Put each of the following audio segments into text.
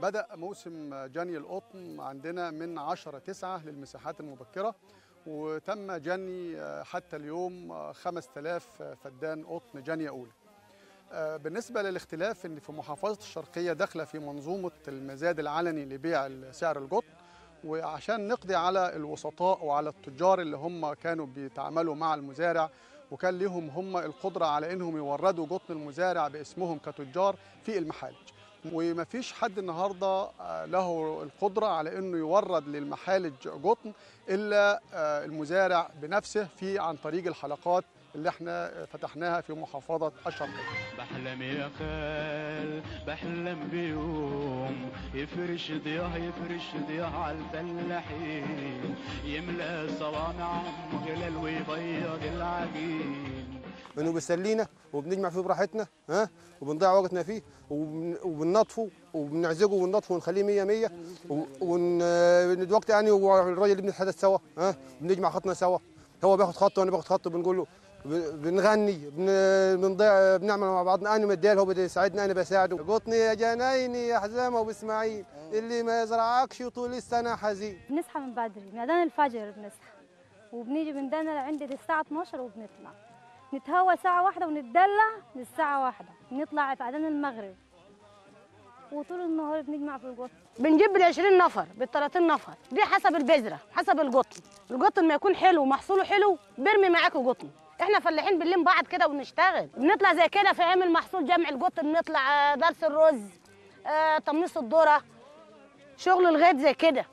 بدأ موسم جني القطن عندنا من 10 9 للمساحات المبكرة وتم جني حتى اليوم 5000 فدان قطن جنية أولى بالنسبة للاختلاف ان في محافظة الشرقية داخلة في منظومة المزاد العلني لبيع سعر القطن وعشان نقضي على الوسطاء وعلى التجار اللي هم كانوا بيتعاملوا مع المزارع وكان لهم هم القدرة على انهم يوردوا قطن المزارع باسمهم كتجار في المحالج ومفيش حد النهارده له القدره على انه يورد للمحالج قطن الا المزارع بنفسه في عن طريق الحلقات اللي احنا فتحناها في محافظه الشرقيه. بحلم يا خال بحلم بيوم يفرش ضياه يفرش ضياه على الفلاحين يملى صوامعهم غلال ويبيض العجين. انه بيسلينا وبنجمع فيه براحتنا ها وبنضيع وقتنا فيه وبننظفه وبنعزقه وننظفه ونخليه 100 100 ودلوقتي يعني والراجل اللي بنتحدث سوا ها بنجمع خطنا سوا هو بياخد خط وانا باخد خط بنقول له بنغني بنضيع بنعمل مع بعضنا انا مديال هو بده يساعدني انا بساعده قطني يا جنايني يا حزامه وباسماعيل اللي ما يزرعكش طول السنه حزين بنصحى من بدري من اذان الفجر بنصحى وبنيجي من دنا لعند الساعه 12 وبنطلع نتهوى ساعة واحدة ونتدلع للساعة واحدة نطلع في أذان المغرب وطول النهار بنجمع في القطن بنجيب بال 20 نفر بال 30 نفر دي حسب البذرة حسب القطن القطن ما يكون حلو ومحصوله حلو برمي معاكوا قطن احنا فلاحين بنلم بعض كده ونشتغل بنطلع زي كده في ايام المحصول جمع القطن بنطلع درس الرز آه، تمنيص الذره شغل الغيط زي كده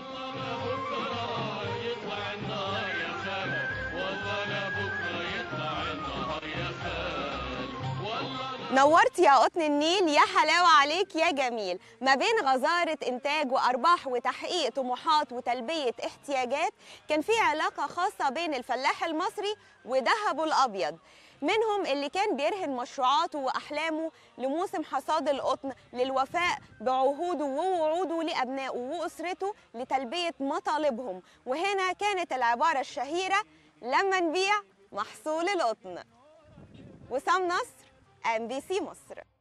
نورت يا قطن النيل يا حلاوة عليك يا جميل ما بين غزارة إنتاج وأرباح وتحقيق طموحات وتلبية احتياجات كان في علاقة خاصة بين الفلاح المصري وذهبه الأبيض منهم اللي كان بيرهن مشروعاته وأحلامه لموسم حصاد القطن للوفاء بعهوده ووعوده لأبنائه وأسرته لتلبية مطالبهم وهنا كانت العبارة الشهيرة لما نبيع محصول القطن وسام نصر ام بي سي مصر